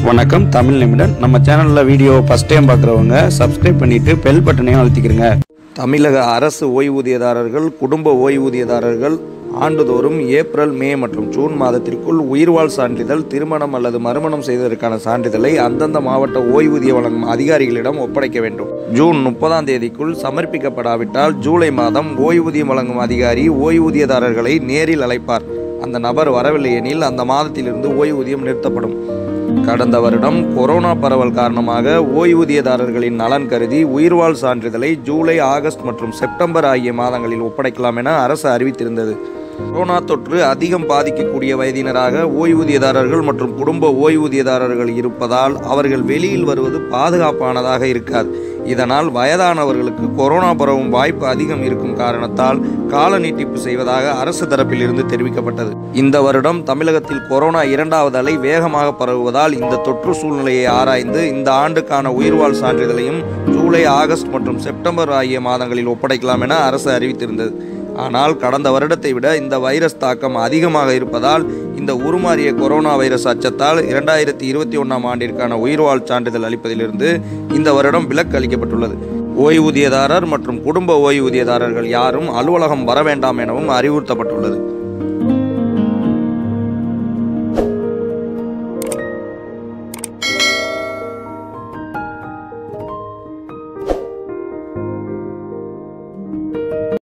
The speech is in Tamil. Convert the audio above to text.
வணக்கம் தமிழ் நிமிடம் நம்ம சேனலில் வீடியோ ஃபஸ்ட் டைம் பார்க்குறவங்க சப்ஸ்கிரைப் பண்ணிவிட்டு பெல் பட்டனையும் அழுத்திக்கிறங்க தமிழக அரசு ஓய்வூதியதாரர்கள் குடும்ப ஓய்வூதியதாரர்கள் ஆண்டுதோறும் ஏப்ரல் மே மற்றும் ஜூன் மாதத்திற்குள் உயிர்வாழ் சான்றிதழ் திருமணம் அல்லது மறுமணம் செய்வதற்கான சான்றிதழை அந்தந்த மாவட்ட ஓய்வூதிய வழங்கும் அதிகாரிகளிடம் ஒப்படைக்க வேண்டும் ஜூன் முப்பதாம் தேதிக்குள் சமர்ப்பிக்கப்படாவிட்டால் ஜூலை மாதம் ஓய்வூதியம் வழங்கும் அதிகாரி ஓய்வூதியதாரர்களை நேரில் அழைப்பார் அந்த நபர் வரவில்லை எனில் அந்த மாதத்திலிருந்து ஓய்வூதியம் நிறுத்தப்படும் கடந்த வருடம் கொரோனா பரவல் காரணமாக ஓய்வூதியதாரர்களின் நலன் கருதி உயிர்வாழ் சான்றிதழை ஜூலை ஆகஸ்ட் மற்றும் செப்டம்பர் ஆகிய மாதங்களில் ஒப்படைக்கலாம் என அரசு அறிவித்திருந்தது கொரோனா தொற்று அதிகம் பாதிக்கக்கூடிய வயதினராக ஓய்வூதியதாரர்கள் மற்றும் குடும்ப ஓய்வூதியதாரர்கள் இருப்பதால் அவர்கள் வெளியில் வருவது பாதுகாப்பானதாக இருக்காது இதனால் வயதானவர்களுக்கு கொரோனா பரவும் வாய்ப்பு அதிகம் இருக்கும் காரணத்தால் கால நீட்டிப்பு செய்வதாக அரசு தரப்பில் இருந்து தெரிவிக்கப்பட்டது இந்த வருடம் தமிழகத்தில் கொரோனா இரண்டாவது அலை வேகமாக பரவுவதால் இந்த தொற்று சூழ்நிலையை ஆராய்ந்து இந்த ஆண்டுக்கான உயிர்வாழ் சான்றிதழையும் ஜூலை ஆகஸ்ட் மற்றும் செப்டம்பர் ஆகிய மாதங்களில் ஒப்படைக்கலாம் என அரசு அறிவித்திருந்தது ஆனால் கடந்த வருடத்தை விட இந்த வைரஸ் தாக்கம் அதிகமாக இருப்பதால் இந்த உருமாறிய கொரோனா வைரஸ் அச்சத்தால் இரண்டாயிரத்தி இருபத்தி ஒன்றாம் ஆண்டிற்கான உயிர்வாழ் சான்றிதழ் அளிப்பதிலிருந்து இந்த வருடம் விலக்கு அளிக்கப்பட்டுள்ளது ஓய்வூதியதாரர் மற்றும் குடும்ப ஓய்வூதியதாரர்கள் யாரும் அலுவலகம் வர வேண்டாம் எனவும் அறிவுறுத்தப்பட்டுள்ளது